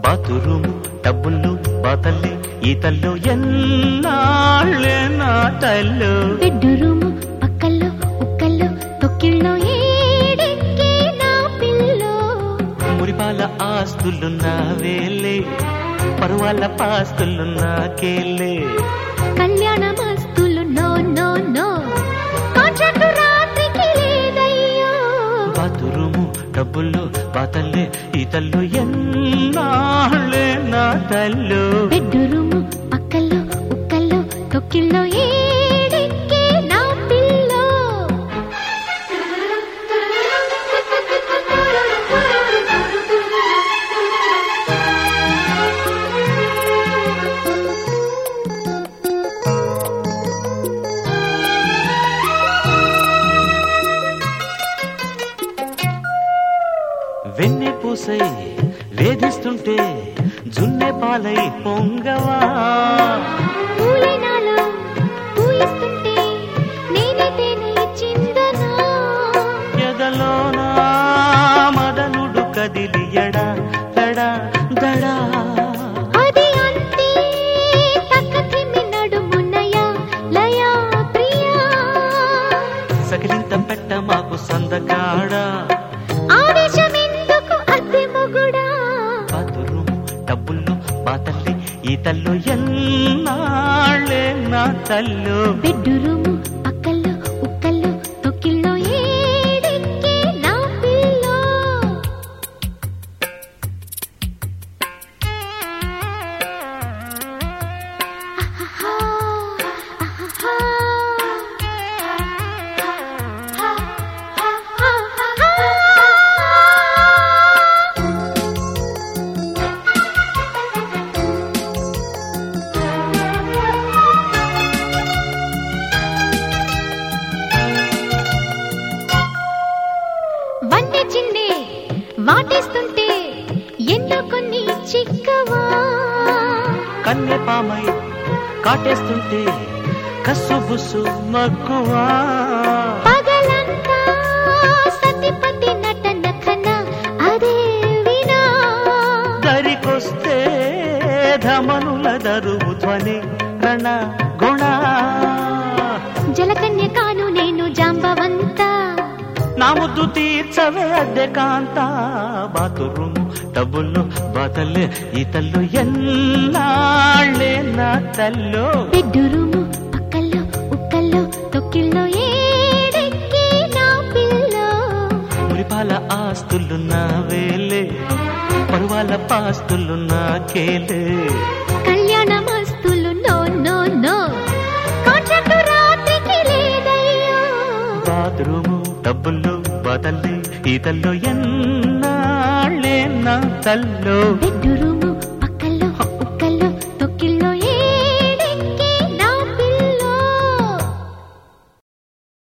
బాతురూము డబ్బులు బాతల్లి ఈతల్లో ఎన్నాళ్ళే నా తల్లు బెడ్రూము పక్కల్లో ఉక్కల్లో తొక్కిళ్ళో ఏడెక్కి నా పిల్లో మురిపాల ఆస్తులు నావేలే పరువాల పాస్తులు నాకేలే కళ్యాణ మస్తులు నో నో నో కాంట్రాక్టు రాత్రికి లేదయ్యో బాతురూము డబ్బులు బాతల్లే ఈతల్లో ఎన్నాళ్ళే నా తల్లు బెడ్రూము పక్కల్లో ఉక్కల్లో తొక్కిళ్ళో ఏడెక్కి నా పిల్లో వెన్నె పూసై వేధిస్తుంటే జున్నె పాలై పొంగవా పూలే నాలో పూయిస్తుంటే నేనే తేనె చిందనా ఎదలోనా మదనుడు కదిలి ఎడా దడా దడా అది అంతే తక్కతిమి నడుమునయా లయా ప్రియా సకిలింత పెట్ట మాకు సందకాడా ఆవేశమెందుకు అద్దె మొగుడా బాతురూము డబ్బుల్లో బాతల్లి ఈతల్లో ఎన్నాళ్ళే నా తల్లు బెడ్రూము పక్కల్లో ఉక్కల్లో తొక్కిల్లో ఏడెక్కి నా పిల్లో ఆహాహా, ఆహాహా. ఆహాహా. వన్నె చిందే వాటేస్తుంటే ఎంతో కొన్ని చిక్కవా కన్నె పామై కాటేస్తుంటే కస్సు బుస్సు మక్కువా పగలంతా సతిపతి నటన కన అదే వినా దరికొస్తే ధమనుల దరువు ధ్వని రణ గుణ జలకన్య కాను నేను జాంబవంతా నా ముద్దు తీర్చవే అద్దె కాంత బాతురూము డబ్బుల్లో బాతల్లే ఈతల్లో ఎన్నాళ్ళే నా తల్లో బెడ్రూము పక్కల్లో ఉక్కల్లో తొక్కిల్లో ఏడెక్కి నా పిల్లో మురిపాల ఆస్తులు నా వేలే పరువాల పాస్తులు నాకేలే కళ్యాణ మస్తులు నో నో నో కాంట్రాక్టు రాత్రికి లేదయ్యో బాత్రూము డబ్బులు బాతల్లి ఈతల్లో ఎన్నాళ్ళే నా తల్లో బెడ్రూము